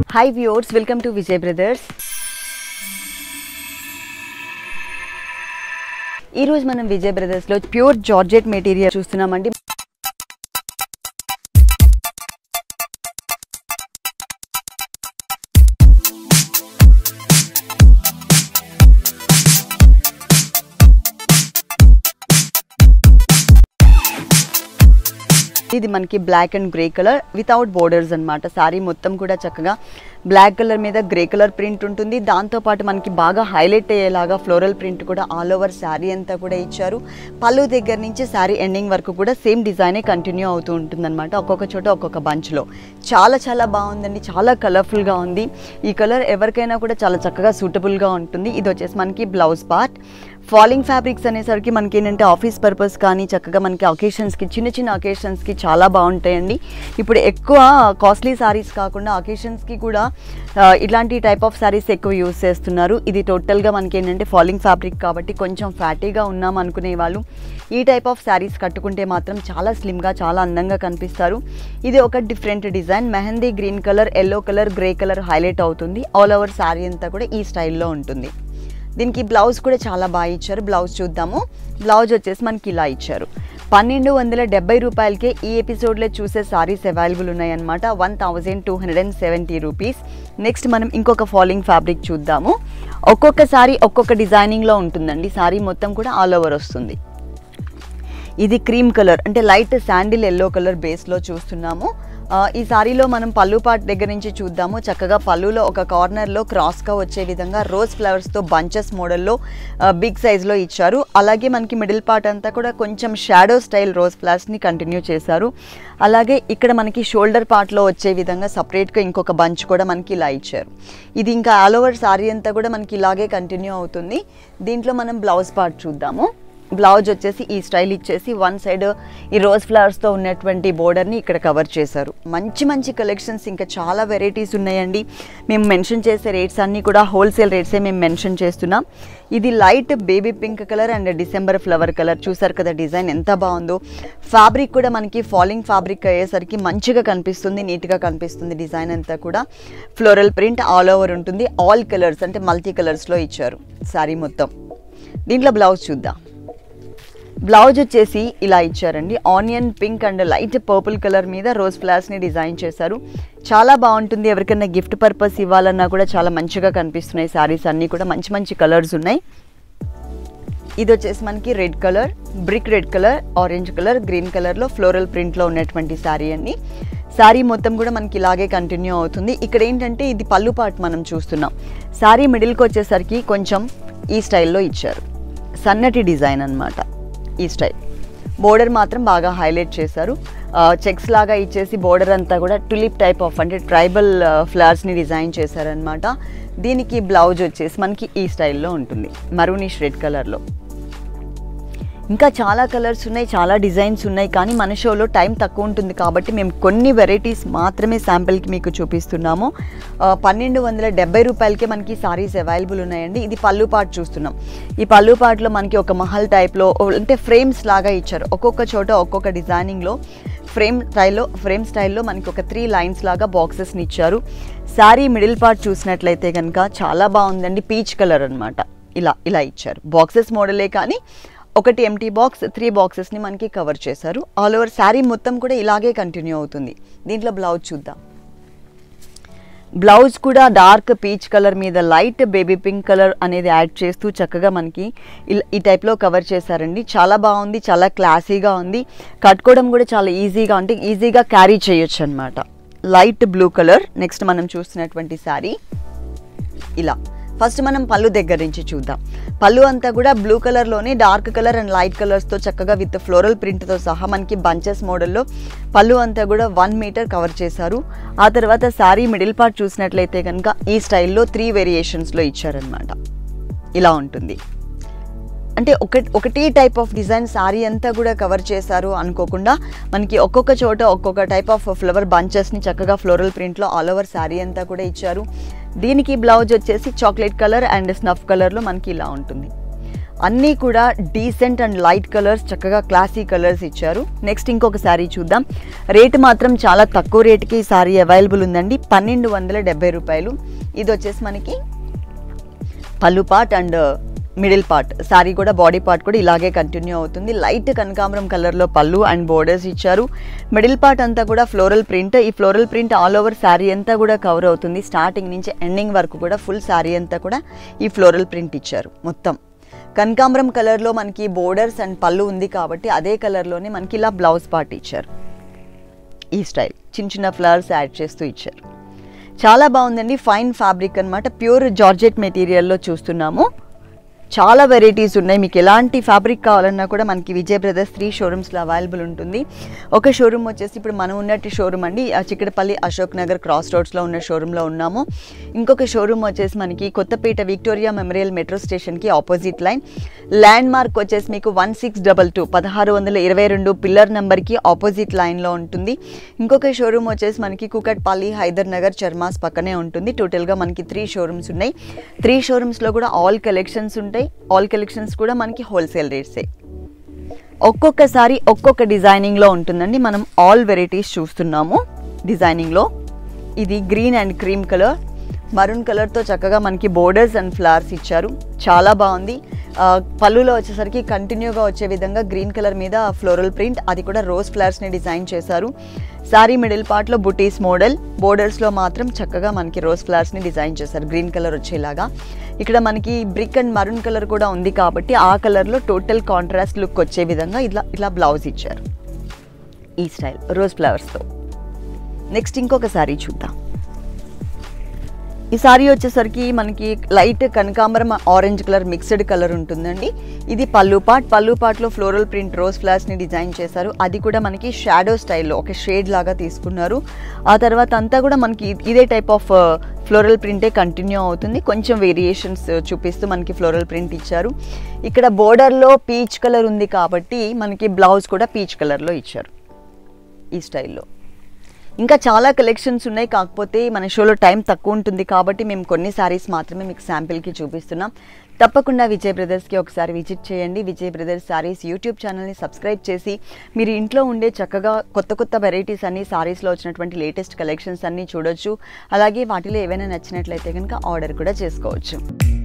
hi viewers welcome to Vijay brothers ఈరోజు మనం విజయ్ బ్రదర్స్లో ప్యూర్ జార్జెట్ మెటీరియల్ చూస్తున్నామండి ఇది మనకి black and grey colour without borders అన్నమాట సారీ మొత్తం కూడా చక్కగా బ్లాక్ కలర్ మీద గ్రే కలర్ ప్రింట్ ఉంటుంది దాంతోపాటు మనకి బాగా హైలైట్ అయ్యేలాగా ఫ్లోరల్ ప్రింట్ కూడా ఆల్ ఓవర్ శారీ అంతా కూడా ఇచ్చారు పళ్ళు దగ్గర నుంచి శారీ ఎండింగ్ వరకు కూడా సేమ్ డిజైనే కంటిన్యూ అవుతూ ఉంటుందన్నమాట ఒక్కొక్క చోట ఒక్కొక్క బంచ్లో చాలా చాలా బాగుందండి చాలా కలర్ఫుల్గా ఉంది ఈ కలర్ ఎవరికైనా కూడా చాలా చక్కగా సూటబుల్గా ఉంటుంది ఇది వచ్చేసి మనకి బ్లౌజ్ పార్ట్ ఫాలింగ్ ఫ్యాబ్రిక్స్ అనేసరికి మనకి ఏంటంటే ఆఫీస్ పర్పస్ కానీ చక్కగా మనకి అకేషన్స్కి చిన్న చిన్న అకేషన్స్కి చాలా బాగుంటాయండి ఇప్పుడు ఎక్కువ కాస్ట్లీ సారీస్ కాకుండా అకేషన్స్కి కూడా ఆ, ఇట్లాంటి టైప్ ఆఫ్ సారీస్ ఎక్కువ యూస్ చేస్తున్నారు ఇది టోటల్గా మనకి ఏంటంటే ఫాలింగ్ ఫ్యాబ్రిక్ కాబట్టి కొంచెం ఫ్యాటీగా ఉన్నాం అనుకునే వాళ్ళు ఈ టైప్ ఆఫ్ శారీస్ కట్టుకుంటే మాత్రం చాలా స్లిమ్గా చాలా అందంగా కనిపిస్తారు ఇది ఒక different design mehndi green colour yellow colour grey colour highlight అవుతుంది ఆల్ ఓవర్ శారీ అంతా కూడా ఈ స్టైల్లో ఉంటుంది దీనికి బ్లౌజ్ కూడా చాలా బాగా ఇచ్చారు బ్లౌజ్ చూద్దాము బ్లౌజ్ వచ్చేసి మనకి ఇలా ఇచ్చారు పన్నెండు వందల డెబ్బై రూపాయలకే ఈ ఎపిసోడ్లో చూసే సారీస్ అవైలబుల్ ఉన్నాయన్నమాట one thousand two hundred and seventy rupees next మనం ఇంకొక ఫాలింగ్ ఫ్యాబ్రిక్ చూద్దాము ఒక్కొక్క సారీ ఒక్కొక్క డిజైనింగ్లో ఉంటుందండి సారీ మొత్తం కూడా ఆల్ ఓవర్ వస్తుంది ఇది క్రీమ్ కలర్ అంటే లైట్ శాండిల్ ఎల్లో కలర్ బేస్లో చూస్తున్నాము ఆ, ఈ సారీలో మనం పళ్ళు పార్ట్ దగ్గర నుంచి చూద్దాము చక్కగా పళ్ళులో ఒక కార్నర్లో క్రాస్గా వచ్చే విధంగా రోజ్ ఫ్లవర్స్తో బంచెస్ మోడల్లో బిగ్ సైజ్లో ఇచ్చారు అలాగే మనకి మిడిల్ పార్ట్ అంతా కూడా కొంచెం షాడో స్టైల్ రోజ్ ఫ్లవర్స్ని కంటిన్యూ చేశారు అలాగే ఇక్కడ మనకి షోల్డర్ పార్ట్లో వచ్చే విధంగా సపరేట్గా ఇంకొక బంచ్ కూడా మనకి ఇలా ఇచ్చారు ఇది ఇంకా ఆల్ ఓవర్ సారీ అంతా కూడా మనకి ఇలాగే కంటిన్యూ అవుతుంది దీంట్లో మనం బ్లౌజ్ పార్ట్ చూద్దాము బ్లౌజ్ వచ్చేసి ఈ స్టైల్ ఇచ్చేసి వన్ సైడ్ ఈ రోజ్ ఫ్లవర్స్తో ఉన్నటువంటి బోర్డర్ని ఇక్కడ కవర్ చేశారు మంచి మంచి కలెక్షన్స్ ఇంకా చాలా వెరైటీస్ ఉన్నాయండి మేము మెన్షన్ చేసే రేట్స్ అన్నీ కూడా హోల్సేల్ రేట్సే మేము మెన్షన్ చేస్తున్నాం ఇది light baby pink colour and December flower colour చూసారు కదా డిజైన్ ఎంత బాగుందో ఫ్యాబ్రిక్ కూడా మనకి ఫాలింగ్ ఫ్యాబ్రిక్ అయ్యేసరికి మంచిగా కనిపిస్తుంది నీట్గా కనిపిస్తుంది డిజైన్ అంతా కూడా ఫ్లోరల్ ప్రింట్ ఆల్ ఓవర్ ఉంటుంది ఆల్ కలర్స్ అంటే మల్టీ కలర్స్లో ఇచ్చారు శారీ మొత్తం దీంట్లో బ్లౌజ్ చూద్దాం బ్లౌజ్ వచ్చేసి ఇలా ఇచ్చారండి onion pink and light purple colour మీద రోజ్ ఫ్లవర్స్ని డిజైన్ చేశారు చాలా బాగుంటుంది ఎవరికైనా గిఫ్ట్ పర్పస్ ఇవ్వాలన్నా కూడా చాలా మంచిగా కనిపిస్తున్నాయి శారీస్ అన్నీ కూడా మంచి మంచి కలర్స్ ఉన్నాయి ఇది వచ్చేసి మనకి red colour brick red colour orange colour green కలర్లో ఫ్లోరల్ ప్రింట్లో ఉన్నటువంటి శారీ అండి శారీ మొత్తం కూడా మనకి ఇలాగే కంటిన్యూ అవుతుంది ఇక్కడ ఏంటంటే ఇది పళ్ళు పార్ట్ మనం చూస్తున్నాం శారీ మిడిల్కి వచ్చేసరికి కొంచెం ఈ స్టైల్లో ఇచ్చారు సన్నటి డిజైన్ అన్నమాట ఈ స్టైల్ బోర్డర్ మాత్రం బాగా హైలైట్ చేశారు చెక్స్ లాగా ఇచ్చేసి బోర్డర్ అంతా కూడా టులిప్ టైప్ ఆఫ్ అంటే ట్రైబల్ ఫ్లవర్స్ని డిజైన్ చేశారనమాట దీనికి బ్లౌజ్ వచ్చేసి మనకి ఈ స్టైల్లో ఉంటుంది మరూనిష్ రెడ్ కలర్లో ఇంకా చాలా కలర్స్ ఉన్నాయి చాలా డిజైన్స్ ఉన్నాయి కానీ మన షోలో టైం తక్కువ ఉంటుంది కాబట్టి మేము కొన్ని వెరైటీస్ మాత్రమే శాంపిల్కి మీకు చూపిస్తున్నాము ఆ, పన్నెండు వందల డెబ్బై రూపాయలకే మనకి సారీస్ అవైలబుల్ ఉన్నాయండి ఇది పళ్ళు పార్ట్ చూస్తున్నాం ఈ పళ్ళు పార్ట్లో మనకి ఒక మహల్ టైప్లో అంటే ఫ్రేమ్స్ లాగా ఇచ్చారు ఒక్కొక్క చోట ఒక్కొక్క డిజైనింగ్లో ఫ్రేమ్ స్టైల్లో ఫ్రేమ్ స్టైల్లో మనకి ఒక త్రీ లైన్స్ లాగా బాక్సెస్ని ఇచ్చారు శారీ మిడిల్ పార్ట్ చూసినట్లయితే కనుక చాలా బాగుందండి పీచ్ కలర్ అన్నమాట ఇలా ఇలా ఇచ్చారు బాక్సెస్ మోడలే కానీ ఒకటి ఎంటీ బాక్స్ త్రీ బాక్సెస్ని మనకి కవర్ చేశారు ఆల్ ఓవర్ శారీ మొత్తం కూడా ఇలాగే కంటిన్యూ అవుతుంది దీంట్లో బ్లౌజ్ చూద్దాం బ్లౌజ్ కూడా డార్క్ పీచ్ కలర్ మీద లైట్ బేబీ పింక్ కలర్ అనేది యాడ్ చేస్తూ చక్కగా మనకి ఇల్- ఈ టైప్లో కవర్ చేశారండి చాలా బాగుంది చాలా క్లాసీగా ఉంది కట్టుకోవడం కూడా చాలా ఈజీగా అంటే ఈజీగా క్యారీ చేయొచ్చు అనమాట లైట్ బ్లూ కలర్ నెక్స్ట్ మనం చూస్తున్నటువంటి శారీ ఇలా ఫస్ట్ మనం పళ్ళు దగ్గర నుంచి చూద్దాం పళ్ళు అంతా కూడా బ్లూ కలర్లోనే డార్క్ కలర్ అండ్ లైట్ కలర్స్తో చక్కగా విత్ ఫ్లోరల్ ప్రింట్తో సహా మనకి బంచెస్ మోడల్లో పళ్ళు అంతా కూడా వన్ మీటర్ కవర్ చేశారు ఆ తర్వాత శారీ మిడిల్ పార్ట్ చూసినట్లయితే కనుక ఈ స్టైల్లో త్రీ వేరియేషన్స్లో ఇచ్చారనమాట ఇలా ఉంటుంది అంటే ఒక ఒకటి టైప్ ఆఫ్ డిజైన్ సారీ అంతా కూడా కవర్ చేశారు అనుకోకుండా మనకి ఒక్కొక్క చోట ఒక్కొక్క టైప్ ఆఫ్ ఫ్లవర్ బంచెస్ని చక్కగా ఫ్లోరల్ ప్రింట్లో ఆల్ ఓవర్ శారీ అంతా కూడా ఇచ్చారు దీనికి బ్లౌజ్ వచ్చేసి చాక్లెట్ కలర్ అండ్ స్నఫ్ కలర్లో మనకి ఇలా ఉంటుంది అన్నీ కూడా డీసెంట్ అండ్ లైట్ కలర్స్ చక్కగా క్లాసీ కలర్స్ ఇచ్చారు నెక్స్ట్ ఇంకొక శారీ చూద్దాం రేట్ మాత్రం చాలా తక్కువ రేటుకి ఈ శారీ అవైలబుల్ ఉందండి పన్నెండు వందల డెబ్బై రూపాయలు ఇది వచ్చేసి మనకి pallu part and middle part sari కూడా బాడీ పార్ట్ కూడా ఇలాగే కంటిన్యూ అవుతుంది లైట్ కనకాంబరం కలర్లో పళ్ళు అండ్ బోర్డర్స్ ఇచ్చారు మిడిల్ పార్ట్ అంతా కూడా ఫ్లోరల్ ప్రింట్ ఈ floral print all over sari అంతా కూడా కవర్ అవుతుంది స్టార్టింగ్ నుంచి ఎండింగ్ వరకు కూడా ఫుల్ శారీ అంతా కూడా ఈ ఫ్లోరల్ ప్రింట్ ఇచ్చారు మొత్తం కనకాంబరం కలర్లో మనకి బోర్డర్స్ అండ్ పళ్ళు ఉంది కాబట్టి అదే కలర్లోనే మనకి ఇలా బ్లౌజ్ పార్ట్ ఇచ్చారు ఈ స్టైల్ చిన్న చిన్న ఫ్లవర్స్ యాడ్ చేస్తూ ఇచ్చారు చాలా బాగుందండి ఫైన్ ఫ్యాబ్రిక్ అన్నమాట ప్యూర్ జార్జెట్ మెటీరియల్లో చూస్తున్నాము చాలా వెరైటీస్ ఉన్నాయి మీకు ఎలాంటి ఫ్యాబ్రిక్ కావాలన్నా కూడా మనకి విజయ్ బ్రదర్స్ త్రీ షోరూమ్స్లో అవైలబుల్ ఉంటుంది ఒక షోరూమ్ వచ్చేసి ఇప్పుడు మనం ఉన్నట్టు షోరూమ్ అండి ఆ చిక్కడపల్లి అశోక్ నగర్ క్రాస్ రోడ్స్లో ఉన్న షోరూంలో ఉన్నాము ఇంకొక షోరూమ్ వచ్చేసి మనకి కొత్తపేట విక్టోరియా మెమోరియల్ మెట్రో స్టేషన్కి ఆపోజిట్ లైన్ ల్యాండ్ మార్క్ వచ్చేసి మీకు వన్ సిక్స్ డబల్ టూ పదహారు వందల ఇరవై రెండు పిల్లర్ నెంబర్కి ఆపోజిట్ లైన్లో ఉంటుంది ఇంకొక షోరూమ్ వచ్చేసి మనకి కుకట్పల్లి హైదర్ నగర్ చర్మాస్ పక్కనే ఉంటుంది టోటల్గా మనకి త్రీ షోరూమ్స్ ఉన్నాయి త్రీ షోరూమ్స్లో కూడా ఆల్ కలెక్షన్స్ ఉంటాయి ఆల్ కలెక్షన్స్ కూడా మనకి హోల్సేల్ రేట్సే ఒక్కొక్కసారి ఒక్కొక్క డిజైనింగ్లో ఉంటుందండి మనం ఆల్ వెరైటీస్ చూస్తున్నాము డిజైనింగ్లో ఇది green and cream colour maroon కలర్తో చక్కగా మనకి బోర్డర్స్ అండ్ ఫ్లవర్స్ ఇచ్చారు చాలా బాగుంది ఆ, పళ్ళులో వచ్చేసరికి కంటిన్యూగా వచ్చే విధంగా గ్రీన్ కలర్ మీద ఫ్లోరల్ ప్రింట్ అది కూడా రోజ్ ఫ్లవర్స్ని డిజైన్ చేశారు సారీ మిడిల్ పార్ట్లో బుటీస్ మోడల్ బోర్డర్స్లో మాత్రం చక్కగా మనకి రోజ్ ఫ్లవర్స్ని డిజైన్ చేశారు గ్రీన్ కలర్ వచ్చేలాగా ఇక్కడ మనకి బ్రిక్ అండ్ మరూన్ కలర్ కూడా ఉంది కాబట్టి ఆ కలర్లో టోటల్ కాంట్రాస్ట్ లుక్ వచ్చే విధంగా ఇలా ఇలా బ్లౌజ్ ఇచ్చారు ఈ స్టైల్ రోజ్ ఫ్లవర్స్తో నెక్స్ట్ ఇంకొక సారీ చూద్దాం ఈ సారీ వచ్చేసరికి మనకి లైట్ కనకాంబరం ఆరెంజ్ కలర్ మిక్స్డ్ కలర్ ఉంటుందండి ఇది పళ్ళు పాట్ పళ్ళు పాట్లో ఫ్లోరల్ ప్రింట్ రోజ్ ఫ్లవర్స్ని డిజైన్ చేశారు అది కూడా మనకి షాడో స్టైల్లో ఒక షేడ్ లాగా తీసుకున్నారు ఆ తర్వాత అంతా కూడా మనకి ఇదే టైప్ ఆఫ్ ఫ్లోరల్ ప్రింటే కంటిన్యూ అవుతుంది కొంచెం వేరియేషన్స్ చూపిస్తూ మనకి ఫ్లోరల్ ప్రింట్ ఇచ్చారు ఇక్కడ బోర్డర్లో పీచ్ కలర్ ఉంది కాబట్టి మనకి బ్లౌజ్ కూడా పీచ్ కలర్లో ఇచ్చారు ఈ స్టైల్లో ఇంకా చాలా కలెక్షన్స్ ఉన్నాయి కాకపోతే మన షోలో టైం తక్కువ ఉంటుంది కాబట్టి మేము కొన్ని శారీస్ మాత్రమే మీకు శాంపిల్కి చూపిస్తున్నాం తప్పకుండా విజయ్ బ్రదర్స్కి ఒకసారి విజిట్ చేయండి విజయ్ బ్రదర్స్ శారీస్ యూట్యూబ్ ఛానల్ని సబ్స్క్రైబ్ చేసి మీరు ఇంట్లో ఉండే చక్కగా కొత్త కొత్త వెరైటీస్ అన్ని శారీస్లో వచ్చినటువంటి లేటెస్ట్ కలెక్షన్స్ అన్నీ చూడొచ్చు అలాగే వాటిలో ఏవైనా నచ్చినట్లయితే కనుక ఆర్డర్ కూడా చేసుకోవచ్చు